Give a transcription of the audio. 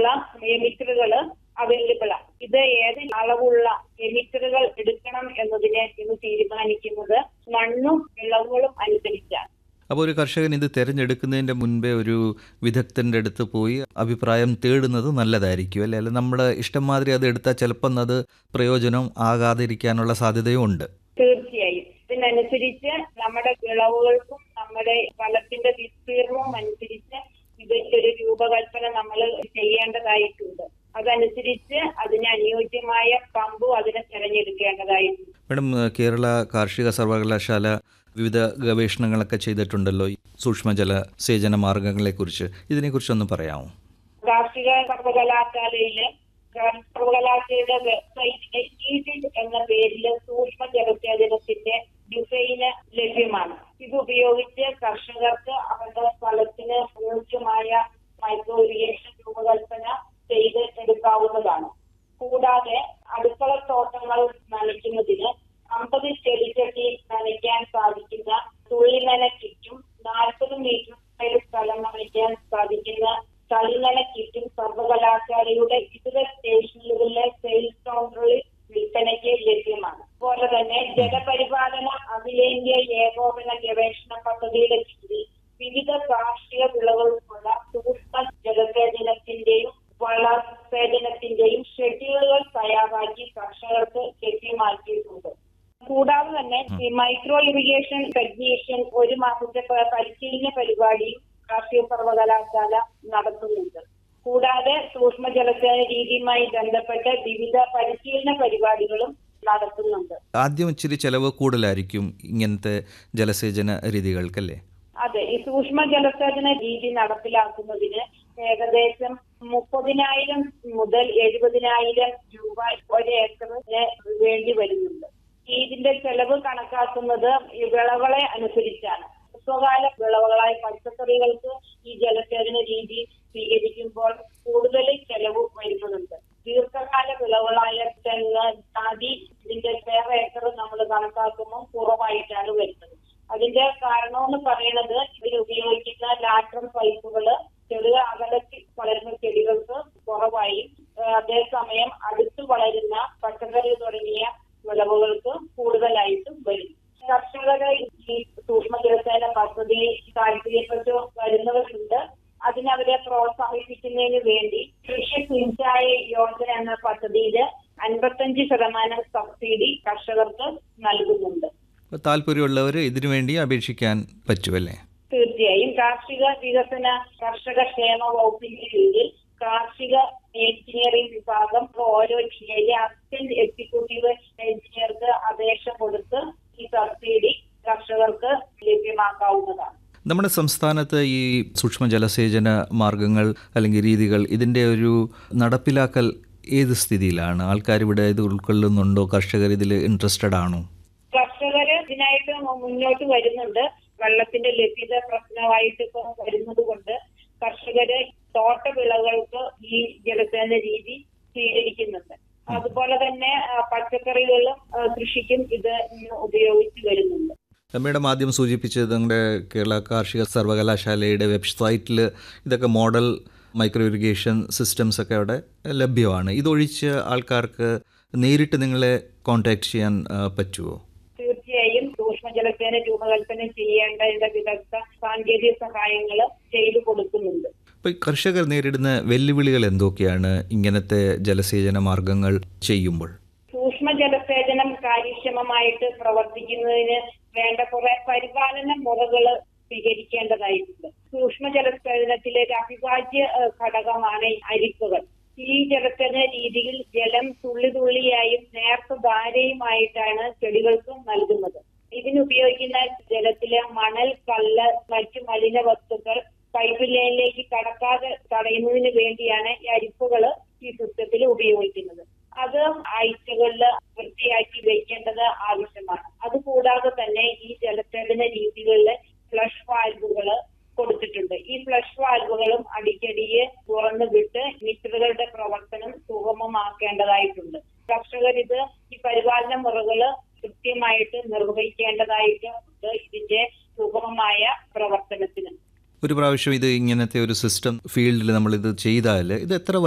ഉള്ള എമിറ്ററുകൾ അവൈലബിൾ ആണ് ഇത് ഏത് അളവുള്ള എമിറ്ററുകൾ എടുക്കണം എന്നതിനെ ഇന്ന് തീരുമാനിക്കുന്നത് മണ്ണും വിളവുകളും അനുസരിച്ചാണ് അപ്പോൾ ഒരു കർഷകൻ ഇത് തിരഞ്ഞെടുക്കുന്നതിൻ്റെ മുൻപേ ഒരു വിദഗ്ധൻ്റെ അടുത്ത് പോയി അഭിപ്രായം തേടുന്നത് നല്ലതായിരിക്കും അല്ലേ അല്ലെ നമ്മുടെ ഇഷ്ടം മാതിരി അത് എടുത്താൽ ചിലപ്പം അത് പ്രയോജനം ആകാതിരിക്കാനുള്ള സാധ്യതയും ഉണ്ട് തീർച്ചയായും ഇതിനനുസരിച്ച് നമ്മുടെ വിളവുകൾക്കും നമ്മുടെ ഫലത്തിന്റെ വിസ്തീർണവും അനുസരിച്ച് ഇതിന്റെ ഒരു രൂപകൽപ്പന നമ്മൾ ചെയ്യേണ്ടതായിട്ടുണ്ട് അതനുസരിച്ച് അതിന് അനുയോജ്യമായ പമ്പും അതിനെ തിരഞ്ഞെടുക്കേണ്ടതായിട്ടുണ്ട് മാഡം കേരള കാർഷിക സർവകലാശാല വിവിധ ഗവേഷണങ്ങളൊക്കെ ചെയ്തിട്ടുണ്ടല്ലോ ഈ സൂക്ഷ്മജല സേചന മാർഗങ്ങളെക്കുറിച്ച് ഇതിനെക്കുറിച്ചൊന്ന് പറയാമോ കാർഷിക സർവകലാശാലയില് കാർഷിക സർവകലാശാലയുടെ വെബ്സൈറ്റില് ഈഡിഡ് എന്ന പേരിൽ സൂക്ഷ്മ ജലസേചനത്തിന്റെ ഡിസൈന് ലഭ്യമാണ് ഇത് ഉപയോഗിച്ച് കർഷകർക്ക് അവരുടെ സ്ഥലത്തിന് അനുയോജ്യമായ മൈക്രോ ഇറിഗേഷൻ രൂപകൽപ്പന ചെയ്ത് എടുക്കാവുന്നതാണ് കൂടാതെ അടുക്കള തോട്ടങ്ങൾ നനയ്ക്കുന്നതിന് അമ്പത് ചെടിച്ചട്ടി നനയ്ക്കാൻ സാധിക്കുന്ന തുള്ളിനന കിറ്റും നാൽപ്പത് മീറ്റർ ഒരു സ്ഥലം നനയ്ക്കാൻ സാധിക്കുന്ന ചളിനന കിറ്റും സർവകലാശാലയുടെ ഇതര സ്റ്റേഷനുകളിലെ സെയിൽസ് കൗണ്ടറിൽ വിൽപ്പനയ്ക്ക് ലഭ്യമാണ് അതുപോലെ തന്നെ ജലപരിപാലന അഖിലേന്ത്യാ ഏകോപന ഗവേഷണ പദ്ധതിയുടെ കീഴിൽ വിവിധ കാർഷിക വിളകൾക്കുള്ള സൂക്ഷ്മ ജലസേചനത്തിന്റെയും വളസേചനത്തിന്റെയും ഷെഡ്യൂളുകൾ തയ്യാറാക്കി കർഷകർക്ക് ലഭ്യമാക്കിയിട്ടുണ്ട് കൂടാതെ തന്നെ ഈ മൈക്രോ ഇറിഗേഷൻ ടെക്നീഷ്യൻ ഒരു മാസത്തെ പ- പരിശീലന പരിപാടിയും കാർഷിക സർവകലാശാല നടത്തുന്നുണ്ട് കൂടാതെ സൂക്ഷ്മ ജലസേചന രീതിയുമായി ബന്ധപ്പെട്ട് വിവിധ പരിശീലന പരിപാടികളും നടത്തുന്നുണ്ട് ആദ്യം ഇച്ചിരി ചിലവ് കൂടുതലായിരിക്കും ഇങ്ങനത്തെ ജലസേചന രീതികൾക്കല്ലേ അതെ ഈ സൂക്ഷ്മ ജലസേചന രീതി നടപ്പിലാക്കുന്നതിന് ഏകദേശം മുപ്പതിനായിരം മുതൽ എഴുപതിനായിരം രൂപ ഒരു ഏക്കറിന് വേണ്ടി വരുന്നുണ്ട് ഇതിന്റെ ചെലവ് കണക്കാക്കുന്നത് ഈ വിളകളെ അനുസരിച്ചാണ് ഹ്രസ്വകാല വിളവുകളായ പച്ചക്കറികൾക്ക് ഈ ജലസേചന രീതി സ്വീകരിക്കുമ്പോൾ കൂടുതൽ ചെലവ് വരുന്നുണ്ട് ദീർഘകാല വിളവുകളായ തെങ്ങ് ജാതി ഇതിന്റെ പേർ ഏക്കർ നമ്മൾ കണക്കാക്കുമ്പോൾ കുറവായിട്ടാണ് വരുന്നത് അതിന്റെ കാരണമെന്ന് പറയുന്നത് ഇതിൽ ഉപയോഗിക്കുന്ന ലാറ്ററൽ പൈപ്പുകള് ചെറിയ അകലത്തിൽ വളരുന്ന ചെടികൾക്ക് കുറവായും ഏഹ് അതേസമയം അടുത്ത് വളരുന്ന പച്ചക്കറി തുടങ്ങിയ വിളവുകൾക്ക് കൂടുതലായിട്ടും വരും കർഷകരെ ഈ സൂക്ഷ്മ ജലസേന പദ്ധതി താല്പര്യപ്പെട്ട് വരുന്നവരുണ്ട് അതിനവരെ പ്രോത്സാഹിപ്പിക്കുന്നതിന് വേണ്ടി കൃഷി സിഞ്ചായി യോജന എന്ന പദ്ധതിയിൽ അൻപത്തഞ്ച് ശതമാനം സബ്സിഡി കർഷകർക്ക് നൽകുന്നുണ്ട് അപ്പോൾ താല്പര്യമുള്ളവർ ഇതിനു വേണ്ടി അപേക്ഷിക്കാൻ പറ്റുമല്ലേ തീർച്ചയായും കാർഷിക വികസന കർഷക ക്ഷേമ വകുപ്പിന്റെ കീഴിൽ കാർഷിക എഞ്ചിനീയറിംഗ് വിഭാഗം ഓരോ ജില്ലയിലെ അസിസ്റ്റന്റ് എക്സിക്യൂട്ടീവ് എഞ്ചിനീയർക്ക് അപേക്ഷ കൊടുത്ത് ഈ സബ്സിഡി കർഷകർക്ക് ലഭ്യമാക്കാവുന്നതാണ് നമ്മുടെ സംസ്ഥാനത്ത് ഈ സൂക്ഷ്മ ജലസേചന മാർഗങ്ങൾ അല്ലെങ്കിൽ രീതികൾ ഇതിൻ്റെ ഒരു നടപ്പിലാക്കൽ ഏത് സ്ഥിതിയിലാണ് ആൾക്കാർ ഇവിടെ ഇത് ഉൾക്കൊള്ളുന്നുണ്ടോ കർഷകർ ഇതിൽ ഇൻട്രസ്റ്റഡ് ആണോ കർഷകര് ഇതിനായിട്ട് മുന്നോട്ട് വരുന്നുണ്ട് വെള്ളത്തിന്റെ ലഭ്യത പ്രശ്നമായിട്ട് ഇപ്പൊ വരുന്നത് കൊണ്ട് കർഷകര് തോട്ടവിളകൾക്ക് ഈ ജലസേന രീതി സ്വീകരിക്കുന്നുണ്ട് അതുപോലെ തന്നെ ആ, പച്ചക്കറികളും ആ, കൃഷിക്കും ഇത് ഇന്ന് ഉപയോഗിച്ച് വരുന്നുണ്ട് മേഡം ആദ്യം സൂചിപ്പിച്ചത് നിങ്ങളുടെ കേരള കാർഷിക സർവകലാശാലയുടെ വെബ്സൈറ്റിൽ ഇതൊക്കെ മോഡൽ മൈക്രോ ഇറിഗേഷൻ സിസ്റ്റംസ് ഒക്കെ അവിടെ ലഭ്യമാണ് ഇതൊഴിച്ച് ആൾക്കാർക്ക് നേരിട്ട് നിങ്ങളെ കോൺടാക്ട് ചെയ്യാൻ ആ, പറ്റുമോ തീർച്ചയായും സൂക്ഷ്മ ജലസേന രൂപകൽപ്പന ചെയ്യേണ്ടതിന്റെ വിദഗ്ധ സാങ്കേതിക സഹായങ്ങൾ ചെയ്തു കൊടുക്കുന്നുണ്ട് അപ്പോൾ കർഷകർ നേരിടുന്ന വെല്ലുവിളികൾ എന്തൊക്കെയാണ് ഇങ്ങനത്തെ ജലസേചന മാർഗങ്ങൾ ചെയ്യുമ്പോൾ സൂക്ഷ്മ ജലസേചനം കാര്യക്ഷമമായിട്ട് പ്രവർത്തിക്കുന്നതിന് വേണ്ട കുറെ പരിപാലന മുറകൾ സ്വീകരിക്കേണ്ടതായിട്ടുണ്ട് സൂക്ഷ്മ ജലസേചനത്തിലെ ഒരു അവിഭാജ്യ ഏഹ്, ഘടകമാണ് ഈ അരിപ്പുകൾ ഈ ജലസേചന രീതിയിൽ ജലം തുള്ളി തുള്ളിയായും നേർത്ത ധാരയുമായിട്ടാണ് ചെടികൾക്ക് നൽകുന്നത് ഇതിനുപയോഗിക്കുന്ന ജലത്തിലെ മണൽ കല്ല് മറ്റു മലിന വസ്തുക്കൾ പൈപ്പ് ലൈനിലേക്ക് കടക്കാതെ തടയുന്നതിന് വേണ്ടിയാണ് ഈ അരിപ്പുകൾ ഈ സിസ്റ്റത്തിൽ ഉപയോഗിക്കുന്നത് അത് ആഴ്ചകളിൽ വൃത്തിയാക്കി വെക്കേണ്ടത് ആവശ്യമാണ് അതുകൂടാതെ തന്നെ ഈ ജലസേചന രീതികളിൽ ഫ്ലഷ് വാൽവുകൾ കൊടുത്തിട്ടുണ്ട് ഈ ഫ്ലഷ് വാൽവുകളും അടിക്കടിയെ തുറന്നു വിട്ട് മീറ്ററുകളുടെ പ്രവർത്തനം സുഗമമാക്കേണ്ടതായിട്ടുണ്ട് കർഷകർ ഇത് ഈ പരിപാലന മുറകള് കൃത്യമായിട്ട് നിർവഹിക്കേണ്ടതായിട്ട് ഉണ്ട് ഇതിന്റെ സുഗമമായ പ്രവർത്തനത്തിന് ഒരു പ്രാവശ്യം ഇത് ഇങ്ങനത്തെ ഒരു സിസ്റ്റം ഫീൽഡിൽ നമ്മളിത് ചെയ്താൽ ഇത് എത്ര